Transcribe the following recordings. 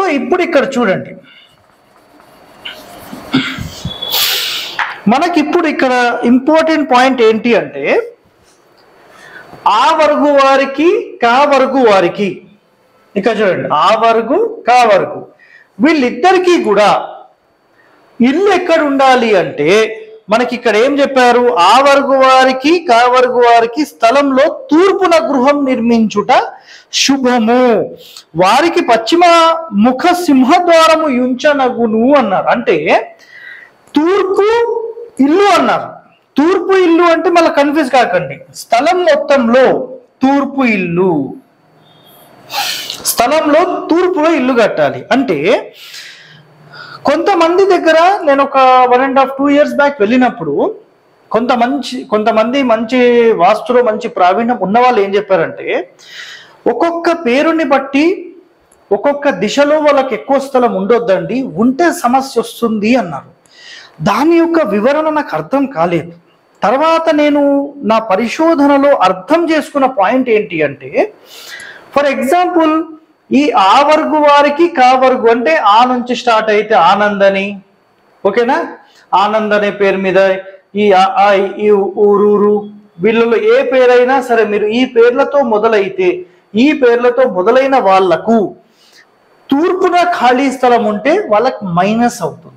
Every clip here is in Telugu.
ఇప్పుడు ఇక్కడ చూడండి మనకి ఇప్పుడు ఇక్కడ ఇంపార్టెంట్ పాయింట్ ఏంటి అంటే ఆ వర్గు వారికి కా వర్గు వారికి ఇక్కడ చూడండి ఆ వర్గు కా వర్గు వీళ్ళిద్దరికీ కూడా ఇల్లు ఎక్కడ ఉండాలి అంటే మనకి ఇక్కడ ఏం చెప్పారు ఆ వర్గు వారికి కా వర్గు వారికి స్థలంలో తూర్పున గృహం నిర్మించుట శుభము వారికి పశ్చిమ ముఖ సింహద్వారము యుంచనగును అన్నారు అంటే తూర్పు ఇల్లు అన్నారు తూర్పు ఇల్లు అంటే మళ్ళీ కన్ఫ్యూజ్ కాకండి స్థలం మొత్తంలో తూర్పు ఇల్లు స్థలంలో తూర్పులో ఇల్లు కట్టాలి అంటే కొంతమంది దగ్గర నేను ఒక one and half two years back వెళ్ళినప్పుడు కొంత మంచి కొంతమంది మంచి వాస్తులో మంచి ప్రావీణ్యం ఉన్న వాళ్ళు ఏం చెప్పారంటే ఒక్కొక్క పేరుని బట్టి ఒక్కొక్క దిశలో వాళ్ళకి ఎక్కువ స్థలం ఉండొద్దండి ఉంటే సమస్య వస్తుంది అన్నారు దాని యొక్క వివరణ నాకు అర్థం కాలేదు తర్వాత నేను నా పరిశోధనలో అర్థం చేసుకున్న పాయింట్ ఏంటి అంటే ఫర్ ఎగ్జాంపుల్ ఈ ఆ వర్గు వారికి కా వర్గు అంటే ఆ నుంచి స్టార్ట్ అయితే ఆనంద్ అని ఓకేనా ఆనంద్ అనే పేరు మీద ఈ ఆ, ఆ, ఈ ఊరూరు వీళ్ళలో ఏ పేరైనా సరే మీరు ఈ పేర్లతో మొదలైతే ఈ పేర్లతో మొదలైన వాళ్లకు తూర్పున ఖాళీ స్థలం ఉంటే వాళ్ళకి మైనస్ అవుతుంది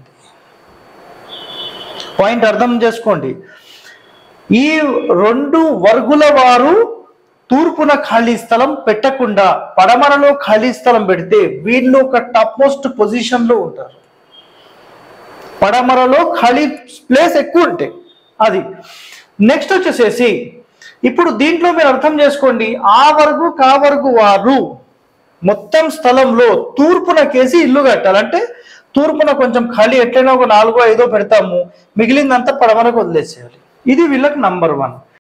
పాయింట్ అర్థం చేసుకోండి ఈ రెండు వర్గుల వారు తూర్పున ఖాళీ స్థలం పెట్టకుండా పడమరలో ఖాళీ స్థలం పెడితే వీళ్ళు ఒక టాప్ మోస్ట్ పొజిషన్ లో ఉంటారు పడమరలో ఖాళీ ప్లేస్ ఎక్కువ ఉంటాయి అది నెక్స్ట్ వచ్చేసేసి ఇప్పుడు దీంట్లో మీరు అర్థం చేసుకోండి ఆ వర్గు కా వర్గు వారు మొత్తం స్థలంలో తూర్పున కేసి ఇల్లు కట్టాలి అంటే తూర్పున కొంచెం ఖాళీ ఎట్లయినా ఒక నాలుగో ఐదో పెడతాము మిగిలిందంతా పడమరకు వదిలేసేయాలి ఇది వీళ్ళకి నంబర్ వన్